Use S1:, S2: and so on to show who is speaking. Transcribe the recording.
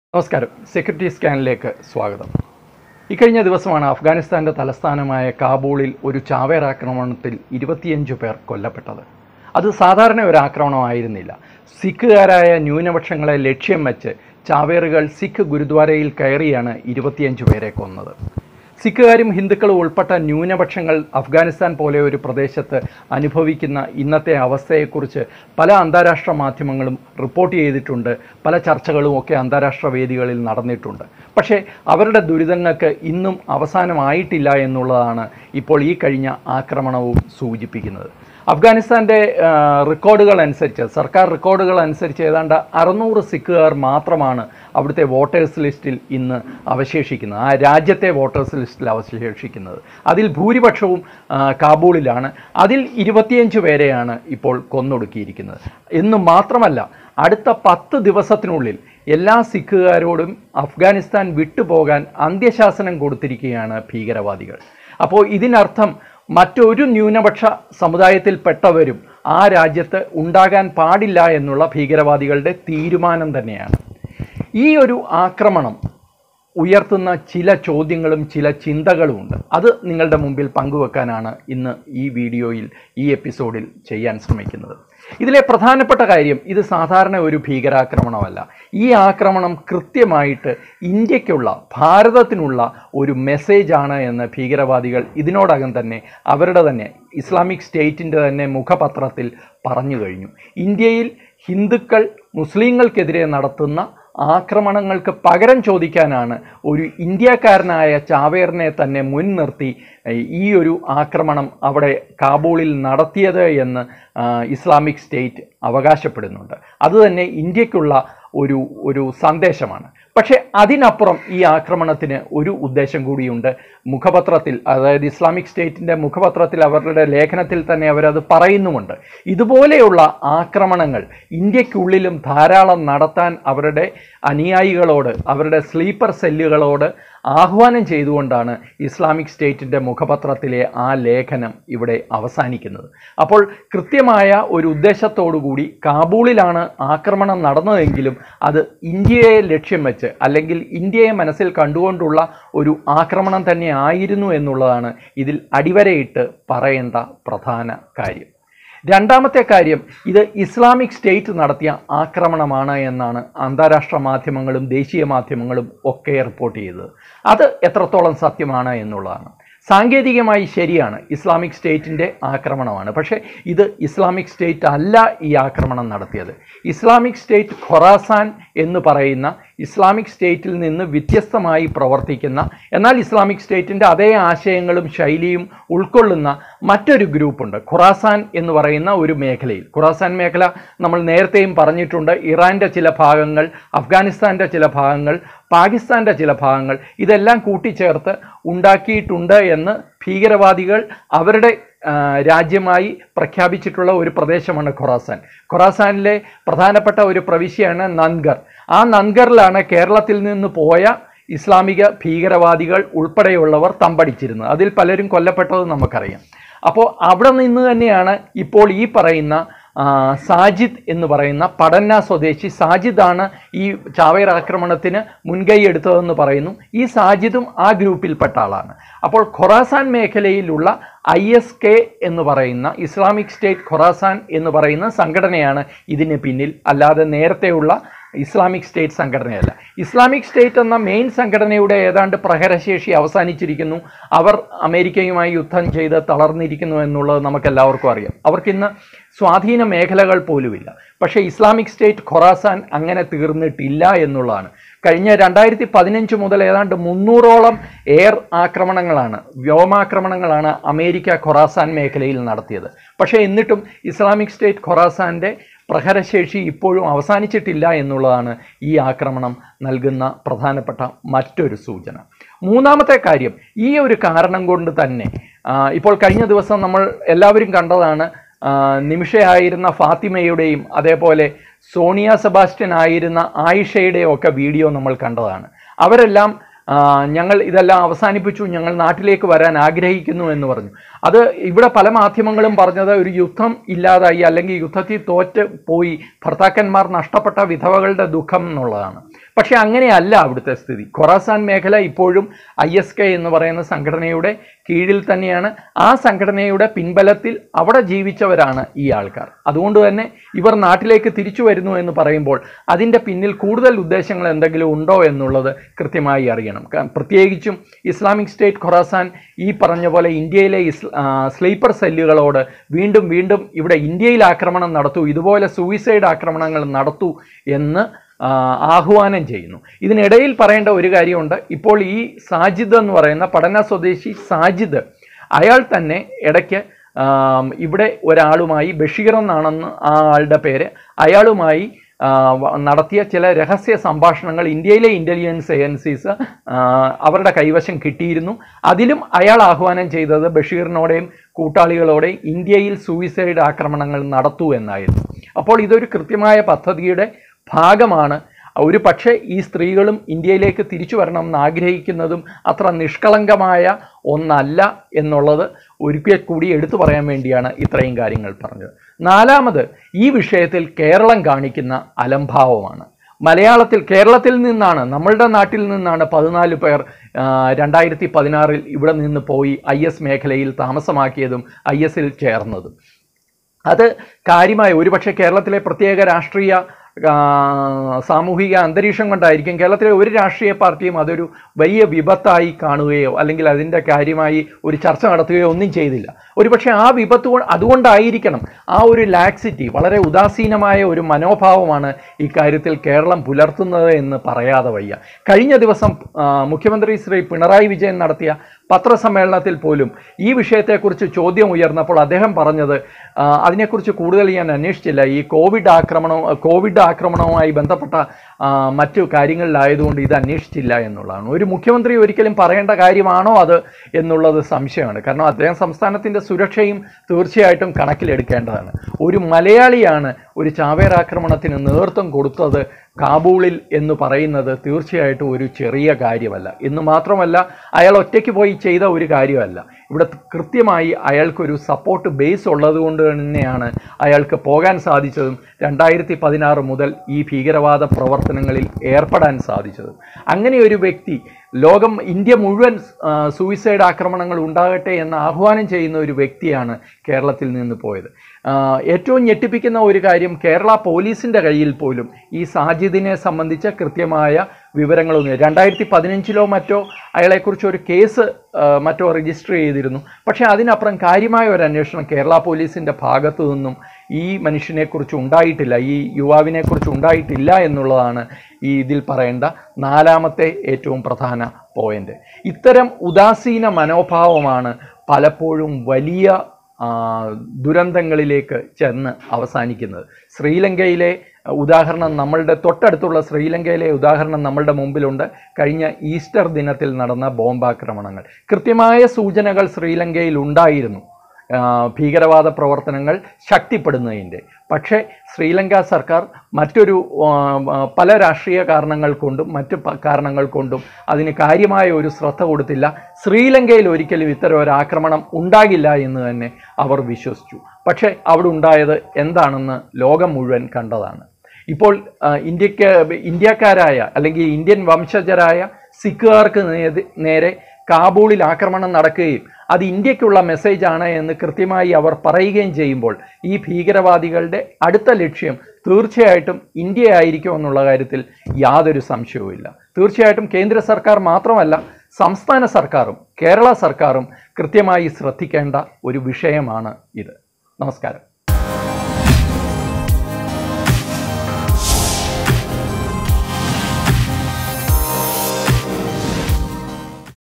S1: നമസ്കാരം സെക്യൂരിറ്റി സ്കാനിലേക്ക് സ്വാഗതം ഇക്കഴിഞ്ഞ ദിവസമാണ് അഫ്ഗാനിസ്ഥാൻ്റെ തലസ്ഥാനമായ കാബൂളിൽ ഒരു ചാവേർ ആക്രമണത്തിൽ ഇരുപത്തിയഞ്ച് പേർ കൊല്ലപ്പെട്ടത് അത് സാധാരണ ഒരു ആക്രമണമായിരുന്നില്ല സിഖുകാരായ ന്യൂനപക്ഷങ്ങളെ ലക്ഷ്യം വെച്ച് ചാവേറുകൾ സിഖ് ഗുരുദ്വാരയിൽ കയറിയാണ് ഇരുപത്തിയഞ്ച് പേരെ കൊന്നത് സിഖുകാരും ഹിന്ദുക്കളും ഉൾപ്പെട്ട ന്യൂനപക്ഷങ്ങൾ അഫ്ഗാനിസ്ഥാൻ പോലെ ഒരു പ്രദേശത്ത് അനുഭവിക്കുന്ന ഇന്നത്തെ അവസ്ഥയെക്കുറിച്ച് പല അന്താരാഷ്ട്ര മാധ്യമങ്ങളും റിപ്പോർട്ട് ചെയ്തിട്ടുണ്ട് പല ചർച്ചകളും ഒക്കെ അന്താരാഷ്ട്ര വേദികളിൽ നടന്നിട്ടുണ്ട് പക്ഷേ അവരുടെ ദുരിതങ്ങൾക്ക് ഇന്നും അവസാനമായിട്ടില്ല എന്നുള്ളതാണ് ഇപ്പോൾ ഈ കഴിഞ്ഞ ആക്രമണവും സൂചിപ്പിക്കുന്നത് അഫ്ഗാനിസ്ഥാൻ്റെ ആ, റെക്കോർഡുകൾ അനുസരിച്ച് സർക്കാർ റെക്കോർഡുകൾ അനുസരിച്ച് ഏതാണ്ട് അറുന്നൂറ് സിഖുകാർ മാത്രമാണ് അവിടുത്തെ വോട്ടേഴ്സ് ലിസ്റ്റിൽ ഇന്ന് അവശേഷിക്കുന്നത് ആ രാജ്യത്തെ വോട്ടേഴ്സ് ലിസ്റ്റിൽ അവശേഷിക്കുന്നത് അതിൽ ഭൂരിപക്ഷവും ആ, കാബൂളിലാണ് അതിൽ ഇരുപത്തിയഞ്ച് പേരെയാണ് ഇപ്പോൾ കൊന്നൊടുക്കിയിരിക്കുന്നത് എന്ന് മാത്രമല്ല അടുത്ത പത്ത് ദിവസത്തിനുള്ളിൽ എല്ലാ സിഖുകാരോടും അഫ്ഗാനിസ്ഥാൻ വിട്ടുപോകാൻ അന്ത്യശാസനം കൊടുത്തിരിക്കുകയാണ് ഭീകരവാദികൾ അപ്പോൾ ഇതിനർത്ഥം മറ്റൊരു ന്യൂനപക്ഷ സമുദായത്തിൽപ്പെട്ടവരും ആ രാജ്യത്ത് ഉണ്ടാകാൻ പാടില്ല എന്നുള്ള ഭീകരവാദികളുടെ തീരുമാനം തന്നെയാണ് ഈ ഒരു ആക്രമണം ഉയർത്തുന്ന ചില ചോദ്യങ്ങളും ചില ചിന്തകളുമുണ്ട് അത് നിങ്ങളുടെ മുമ്പിൽ പങ്കുവെക്കാനാണ് ഇന്ന് ഈ വീഡിയോയിൽ ഈ എപ്പിസോഡിൽ ചെയ്യാൻ ശ്രമിക്കുന്നത് ഇതിലെ പ്രധാനപ്പെട്ട കാര്യം ഇത് സാധാരണ ഒരു ഭീകരാക്രമണമല്ല ഈ ആക്രമണം കൃത്യമായിട്ട് ഇന്ത്യക്കുള്ള ഭാരതത്തിനുള്ള ഒരു മെസ്സേജാണ് എന്ന് ഭീകരവാദികൾ ഇതിനോടകം തന്നെ അവരുടെ തന്നെ ഇസ്ലാമിക് സ്റ്റേറ്റിൻ്റെ തന്നെ മുഖപത്രത്തിൽ പറഞ്ഞു കഴിഞ്ഞു ഇന്ത്യയിൽ ഹിന്ദുക്കൾ മുസ്ലിങ്ങൾക്കെതിരെ നടത്തുന്ന ആക്രമണങ്ങൾക്ക് പകരം ചോദിക്കാനാണ് ഒരു ഇന്ത്യക്കാരനായ ചാവേറിനെ തന്നെ മുൻനിർത്തി ഏഹ്, ഈ ഒരു ആക്രമണം അവിടെ കാബൂളിൽ നടത്തിയത് എന്ന് ആ, ഇസ്ലാമിക് സ്റ്റേറ്റ് അവകാശപ്പെടുന്നുണ്ട് അതുതന്നെ ഇന്ത്യക്കുള്ള ഒരു ഒരു സന്ദേശമാണ് പക്ഷേ അതിനപ്പുറം ഈ ആക്രമണത്തിന് ഒരു ഉദ്ദേശം കൂടിയുണ്ട് മുഖപത്രത്തിൽ അതായത് ഇസ്ലാമിക് സ്റ്റേറ്റിൻ്റെ മുഖപത്രത്തിൽ അവരുടെ ലേഖനത്തിൽ തന്നെ അവരത് പറയുന്നുമുണ്ട് ഇതുപോലെയുള്ള ആക്രമണങ്ങൾ ഇന്ത്യക്കുള്ളിലും ധാരാളം നടത്താൻ അവരുടെ അനുയായികളോട് അവരുടെ സ്ലീപ്പർ സെല്ലുകളോട് ആഹ്വാനം ചെയ്തുകൊണ്ടാണ് ഇസ്ലാമിക് സ്റ്റേറ്റിൻ്റെ മുഖപത്രത്തിലെ ആ ലേഖനം ഇവിടെ അവസാനിക്കുന്നത് അപ്പോൾ കൃത്യമായ ഒരു ഉദ്ദേശത്തോടുകൂടി കാബൂളിലാണ് ആക്രമണം നടന്നതെങ്കിലും അത് ഇന്ത്യയെ ലക്ഷ്യം വെച്ച് അല്ലെങ്കിൽ ഇന്ത്യയെ മനസ്സിൽ കണ്ടുകൊണ്ടുള്ള ഒരു ആക്രമണം തന്നെ ആയിരുന്നു എന്നുള്ളതാണ് ഇതിൽ അടിവരയിട്ട് പറയേണ്ട പ്രധാന കാര്യം രണ്ടാമത്തെ കാര്യം ഇത് ഇസ്ലാമിക് സ്റ്റേറ്റ് നടത്തിയ ആക്രമണമാണ് എന്നാണ് അന്താരാഷ്ട്ര മാധ്യമങ്ങളും ദേശീയ മാധ്യമങ്ങളും ഒക്കെ റിപ്പോർട്ട് ചെയ്തത് അത് എത്രത്തോളം സത്യമാണ് എന്നുള്ളതാണ് സാങ്കേതികമായി ശരിയാണ് ഇസ്ലാമിക് സ്റ്റേറ്റിൻ്റെ ആക്രമണമാണ് പക്ഷേ ഇത് ഇസ്ലാമിക് സ്റ്റേറ്റ് അല്ല ഈ ആക്രമണം നടത്തിയത് ഇസ്ലാമിക് സ്റ്റേറ്റ് ഖൊറാസാൻ എന്ന് പറയുന്ന ഇസ്ലാമിക് സ്റ്റേറ്റിൽ നിന്ന് വ്യത്യസ്തമായി പ്രവർത്തിക്കുന്ന എന്നാൽ ഇസ്ലാമിക് സ്റ്റേറ്റിൻ്റെ അതേ ആശയങ്ങളും ശൈലിയും ഉൾക്കൊള്ളുന്ന മറ്റൊരു ഗ്രൂപ്പുണ്ട് ഖുറാസാൻ എന്ന് പറയുന്ന ഒരു മേഖലയിൽ ഖുറാസാൻ മേഖല നമ്മൾ നേരത്തെയും പറഞ്ഞിട്ടുണ്ട് ഇറാൻ്റെ ചില ഭാഗങ്ങൾ അഫ്ഗാനിസ്ഥാൻ്റെ ചില ഭാഗങ്ങൾ പാകിസ്ഥാൻ്റെ ചില ഭാഗങ്ങൾ ഇതെല്ലാം കൂട്ടിച്ചേർത്ത് ഉണ്ടാക്കിയിട്ടുണ്ട് എന്ന് ഭീകരവാദികൾ അവരുടെ ആ, രാജ്യമായി പ്രഖ്യാപിച്ചിട്ടുള്ള ഒരു പ്രദേശമാണ് ഖൊറാസാൻ ഖൊറാസാനിലെ പ്രധാനപ്പെട്ട ഒരു പ്രവിശ്യയാണ് നൻഗർ ആ നൻഗറിലാണ് കേരളത്തിൽ നിന്ന് പോയ ഇസ്ലാമിക ഭീകരവാദികൾ ഉൾപ്പെടെയുള്ളവർ തമ്പടിച്ചിരുന്നത് അതിൽ പലരും കൊല്ലപ്പെട്ടത് നമുക്കറിയാം അപ്പോൾ അവിടെ നിന്ന് തന്നെയാണ് ഇപ്പോൾ ഈ പറയുന്ന ആ, സാജിദ് എന്ന് പറയുന്ന പടന്ന സ്വദേശി സാജിദാണ് ഈ ചാവേർ ആക്രമണത്തിന് മുൻകൈ എടുത്തതെന്ന് പറയുന്നു ഈ സാജിദും ആ ഗ്രൂപ്പിൽപ്പെട്ട ആളാണ് അപ്പോൾ ഖൊറാസാൻ മേഖലയിലുള്ള ഐ എസ് കെ എന്ന് പറയുന്ന ഇസ്ലാമിക് സ്റ്റേറ്റ് ഖൊറാസാൻ എന്ന് പറയുന്ന സംഘടനയാണ് ഇതിന് പിന്നിൽ അല്ലാതെ നേരത്തെയുള്ള ഇസ്ലാമിക് സ്റ്റേറ്റ് സംഘടനയല്ല ഇസ്ലാമിക് സ്റ്റേറ്റ് എന്ന മെയിൻ സംഘടനയുടെ ഏതാണ്ട് പ്രഹരശേഷി അവസാനിച്ചിരിക്കുന്നു അവർ അമേരിക്കയുമായി യുദ്ധം ചെയ്ത് തളർന്നിരിക്കുന്നു എന്നുള്ളത് നമുക്കെല്ലാവർക്കും അറിയാം അവർക്കിന്ന് സ്വാധീന മേഖലകൾ പോലുമില്ല പക്ഷേ ഇസ്ലാമിക് സ്റ്റേറ്റ് ഖൊറാസാൻ അങ്ങനെ തീർന്നിട്ടില്ല എന്നുള്ളതാണ് കഴിഞ്ഞ രണ്ടായിരത്തി പതിനഞ്ച് മുതൽ ഏതാണ്ട് മുന്നൂറോളം എയർ ആക്രമണങ്ങളാണ് വ്യോമാക്രമണങ്ങളാണ് അമേരിക്ക ഖൊറാസാൻ മേഖലയിൽ നടത്തിയത് പക്ഷേ എന്നിട്ടും ഇസ്ലാമിക് സ്റ്റേറ്റ് ഖൊറാസാൻ്റെ പ്രഹരശേഷി ഇപ്പോഴും അവസാനിച്ചിട്ടില്ല എന്നുള്ളതാണ് ഈ ആക്രമണം നൽകുന്ന പ്രധാനപ്പെട്ട മറ്റൊരു സൂചന മൂന്നാമത്തെ കാര്യം ഈ ഒരു കാരണം കൊണ്ട് തന്നെ ആ, ഇപ്പോൾ കഴിഞ്ഞ ദിവസം നമ്മൾ എല്ലാവരും കണ്ടതാണ് ആ, നിമിഷയായിരുന്ന ഫാത്തിമയുടെയും അതേപോലെ സോണിയ സെബാസ്റ്റ്യൻ ആയിരുന്ന ആയിഷയുടെയും ഒക്കെ വീഡിയോ നമ്മൾ കണ്ടതാണ് അവരെല്ലാം ആ, ഞങ്ങൾ ഇതെല്ലാം അവസാനിപ്പിച്ചു ഞങ്ങൾ നാട്ടിലേക്ക് വരാൻ ആഗ്രഹിക്കുന്നു എന്ന് പറഞ്ഞു അത് ഇവിടെ പല മാധ്യമങ്ങളും പറഞ്ഞത് ഒരു യുദ്ധം ഇല്ലാതായി അല്ലെങ്കിൽ യുദ്ധത്തിൽ തോറ്റ് പോയി ഭർത്താക്കന്മാർ നഷ്ടപ്പെട്ട വിധവകളുടെ ദുഃഖം എന്നുള്ളതാണ് പക്ഷേ അങ്ങനെയല്ല അവിടുത്തെ സ്ഥിതി ഖൊറാസാൻ മേഖല ഇപ്പോഴും ഐ എസ് കെ എന്ന് പറയുന്ന സംഘടനയുടെ കീഴിൽ തന്നെയാണ് ആ സംഘടനയുടെ പിൻബലത്തിൽ അവിടെ ജീവിച്ചവരാണ് ഈ ആൾക്കാർ അതുകൊണ്ട് തന്നെ ഇവർ നാട്ടിലേക്ക് തിരിച്ചു വരുന്നു എന്ന് പറയുമ്പോൾ അതിൻ്റെ പിന്നിൽ കൂടുതൽ ഉദ്ദേശങ്ങൾ എന്തെങ്കിലും ഉണ്ടോ എന്നുള്ളത് കൃത്യമായി അറിയണം ക- പ്രത്യേകിച്ചും ഇസ്ലാമിക് സ്റ്റേറ്റ് ഖൊറാസാൻ ഈ പറഞ്ഞ പോലെ ഇന്ത്യയിലെ ഇസ് ആ, സ്ലീപ്പർ സെല്ലുകളോട് വീണ്ടും വീണ്ടും ഇവിടെ ഇന്ത്യയിൽ ആക്രമണം നടത്തൂ ഇതുപോലെ സൂയിസൈഡ് ആക്രമണങ്ങൾ നടത്തൂ എന്ന് ആ, ആഹ്വാനം ചെയ്യുന്നു ഇതിനിടയിൽ പറയേണ്ട ഒരു കാര്യമുണ്ട് ഇപ്പോൾ ഈ സാജിദ് എന്ന് പറയുന്ന പഠന സ്വദേശി സാജിദ് അയാൾ തന്നെ ഇടയ്ക്ക് ആം, ഇവിടെ ഒരാളുമായി ബഷീർ എന്നാണെന്ന് ആ ആളുടെ പേര് അയാളുമായി ആ, വ- നടത്തിയ ചില രഹസ്യ സംഭാഷണങ്ങൾ ഇന്ത്യയിലെ ഇൻ്റലിജൻസ് ഏജൻസീസ് ആ, അവരുടെ കൈവശം കിട്ടിയിരുന്നു അതിലും അയാൾ ആഹ്വാനം ചെയ്തത് ബഷീറിനോടെയും കൂട്ടാളികളോടെയും ഇന്ത്യയിൽ സൂയിസൈഡ് ആക്രമണങ്ങൾ നടത്തൂ എന്നായിരുന്നു അപ്പോൾ ഇതൊരു കൃത്യമായ പദ്ധതിയുടെ ഭാഗമാണ് ഒരു പക്ഷേ ഈ സ്ത്രീകളും ഇന്ത്യയിലേക്ക് തിരിച്ചു വരണം എന്ന് ആഗ്രഹിക്കുന്നതും അത്ര നിഷ്കളങ്കമായ ഒന്നല്ല എന്നുള്ളത് ഒരിക്കൽ കൂടി എടുത്തു പറയാൻ വേണ്ടിയാണ് ഇത്രയും കാര്യങ്ങൾ പറഞ്ഞത് നാലാമത് ഈ വിഷയത്തിൽ കേരളം കാണിക്കുന്ന അലംഭാവമാണ് മലയാളത്തിൽ കേരളത്തിൽ നിന്നാണ് നമ്മളുടെ നാട്ടിൽ നിന്നാണ് പതിനാല് പേർ ആ, രണ്ടായിരത്തി പതിനാറിൽ ഇവിടെ നിന്ന് പോയി ഐ എസ് മേഖലയിൽ താമസമാക്കിയതും ഐ എസിൽ ചേർന്നതും അത് കാര്യമായ ഒരുപക്ഷെ കേരളത്തിലെ പ്രത്യേക രാഷ്ട്രീയ ആ, സാമൂഹിക അന്തരീക്ഷം കൊണ്ടായിരിക്കും കേരളത്തിലെ ഒരു രാഷ്ട്രീയ പാർട്ടിയും അതൊരു വലിയ വിപത്തായി കാണുകയോ അല്ലെങ്കിൽ അതിൻ്റെ കാര്യമായി ഒരു ചർച്ച നടത്തുകയോ ഒന്നും ചെയ്തില്ല ഒരുപക്ഷെ ആ വിപത്ത് കൊ- അതുകൊണ്ടായിരിക്കണം ആ ഒരു ലാക്സിറ്റി വളരെ ഉദാസീനമായ ഒരു മനോഭാവമാണ് ഇക്കാര്യത്തിൽ കേരളം പുലർത്തുന്നത് എന്ന് പറയാതെ വയ്യ കഴിഞ്ഞ ദിവസം ആ, മുഖ്യമന്ത്രി ശ്രീ പിണറായി വിജയൻ നടത്തിയ പത്രസമ്മേളനത്തിൽ പോലും ഈ വിഷയത്തെക്കുറിച്ച് ചോദ്യം ഉയർന്നപ്പോൾ അദ്ദേഹം പറഞ്ഞത് ആ, അതിനെക്കുറിച്ച് കൂടുതൽ ഞാൻ അന്വേഷിച്ചില്ല ഈ കോവിഡ് ആക്രമണം കോവിഡ് ആക്രമണവുമായി ബന്ധപ്പെട്ട ആ, മറ്റു കാര്യങ്ങളിലായതുകൊണ്ട് ഇത് അന്വേഷിച്ചില്ല എന്നുള്ളതാണ് ഒരു മുഖ്യമന്ത്രി ഒരിക്കലും പറയേണ്ട കാര്യമാണോ അത് എന്നുള്ളത് സംശയമാണ് കാരണം അദ്ദേഹം സംസ്ഥാനത്തിൻ്റെ സുരക്ഷയും തീർച്ചയായിട്ടും കണക്കിലെടുക്കേണ്ടതാണ് ഒരു മലയാളിയാണ് ഒരു ചാവേർ ആക്രമണത്തിന് നേതൃത്വം കൊടുത്തത് കാബൂളിൽ എന്ന് പറയുന്നത് തീർച്ചയായിട്ടും ഒരു ചെറിയ കാര്യമല്ല എന്ന് മാത്രമല്ല അയാൾ ഒറ്റയ്ക്ക് പോയി ചെയ്ത ഒരു കാര്യമല്ല ഇവിടെ കൃത്യമായി അയാൾക്കൊരു സപ്പോർട്ട് ബേസ് ഉള്ളതുകൊണ്ട് തന്നെയാണ് അയാൾക്ക് പോകാൻ സാധിച്ചതും രണ്ടായിരത്തി പതിനാറ് മുതൽ ഈ ഭീകരവാദ പ്രവർത്തനങ്ങളിൽ ഏർപ്പെടാൻ സാധിച്ചതും അങ്ങനെ ഒരു വ്യക്തി ലോകം ഇന്ത്യ മുഴുവൻ ആ, സൂയിസൈഡ് ആക്രമണങ്ങൾ ഉണ്ടാകട്ടെ എന്ന് ആഹ്വാനം ചെയ്യുന്ന ഒരു വ്യക്തിയാണ് കേരളത്തിൽ നിന്ന് പോയത് ആ, ഏറ്റവും ഞെട്ടിപ്പിക്കുന്ന ഒരു കാര്യം കേരള പോലീസിൻ്റെ കയ്യിൽ പോലും ഈ സാജിദിനെ സംബന്ധിച്ച കൃത്യമായ വിവരങ്ങളൊന്നും രണ്ടായിരത്തി പതിനഞ്ചിലോ മറ്റോ അയാളെക്കുറിച്ച് ഒരു കേസ് ആ, മറ്റോ രജിസ്റ്റർ ചെയ്തിരുന്നു പക്ഷേ അതിനപ്പുറം കാര്യമായ ഒരു അന്വേഷണം കേരള പോലീസിൻ്റെ ഭാഗത്തു നിന്നും ഈ മനുഷ്യനെക്കുറിച്ച് ഉണ്ടായിട്ടില്ല ഈ യുവാവിനെക്കുറിച്ച് ഉണ്ടായിട്ടില്ല എന്നുള്ളതാണ് ഈ ഇതിൽ പറയേണ്ട നാലാമത്തെ ഏറ്റവും പ്രധാന പോയിന്റ് ഇത്തരം ഉദാസീന മനോഭാവമാണ് പലപ്പോഴും വലിയ ആ, ദുരന്തങ്ങളിലേക്ക് ചെന്ന് അവസാനിക്കുന്നത് ശ്രീലങ്കയിലെ ഉദാഹരണം നമ്മളുടെ തൊട്ടടുത്തുള്ള ശ്രീലങ്കയിലെ ഉദാഹരണം നമ്മളുടെ മുമ്പിലുണ്ട് കഴിഞ്ഞ ഈസ്റ്റർ ദിനത്തിൽ നടന്ന ബോംബാക്രമണങ്ങൾ കൃത്യമായ സൂചനകൾ ശ്രീലങ്കയിൽ ഉണ്ടായിരുന്നു ആ, ഭീകരവാദ പ്രവർത്തനങ്ങൾ ശക്തിപ്പെടുന്നതിൻ്റെ പക്ഷേ ശ്രീലങ്ക സർക്കാർ മറ്റൊരു ആ, ആ, പല രാഷ്ട്രീയ കാരണങ്ങൾ കൊണ്ടും മറ്റു പ- കാരണങ്ങൾ കൊണ്ടും അതിന് കാര്യമായ ഒരു ശ്രദ്ധ കൊടുത്തില്ല ശ്രീലങ്കയിൽ ഒരിക്കലും ഇത്തരം ഒരു ആക്രമണം ഉണ്ടാകില്ല എന്ന് തന്നെ അവർ വിശ്വസിച്ചു പക്ഷേ അവിടെ ഉണ്ടായത് എന്താണെന്ന് ലോകം മുഴുവൻ കണ്ടതാണ് ഇപ്പോൾ ആ, ഇന്ത്യക്ക് ഇന്ത്യക്കാരായ അല്ലെങ്കിൽ ഇന്ത്യൻ വംശജരായ സിഖുകാർക്ക് നേരെ- നേരെ കാബൂളിൽ ആക്രമണം നടക്കുകയും അത് ഇന്ത്യക്കുള്ള മെസ്സേജ് ആണ് എന്ന് കൃത്യമായി അവർ പറയുകയും ചെയ്യുമ്പോൾ ഈ ഭീകരവാദികളുടെ അടുത്ത ലക്ഷ്യം തീർച്ചയായിട്ടും ഇന്ത്യ ആയിരിക്കും എന്നുള്ള കാര്യത്തിൽ യാതൊരു സംശയവുമില്ല തീർച്ചയായിട്ടും കേന്ദ്ര സർക്കാർ മാത്രമല്ല സംസ്ഥാന സർക്കാരും കേരള സർക്കാരും കൃത്യമായി ശ്രദ്ധിക്കേണ്ട ഒരു വിഷയമാണ് ഇത് നമസ്കാരം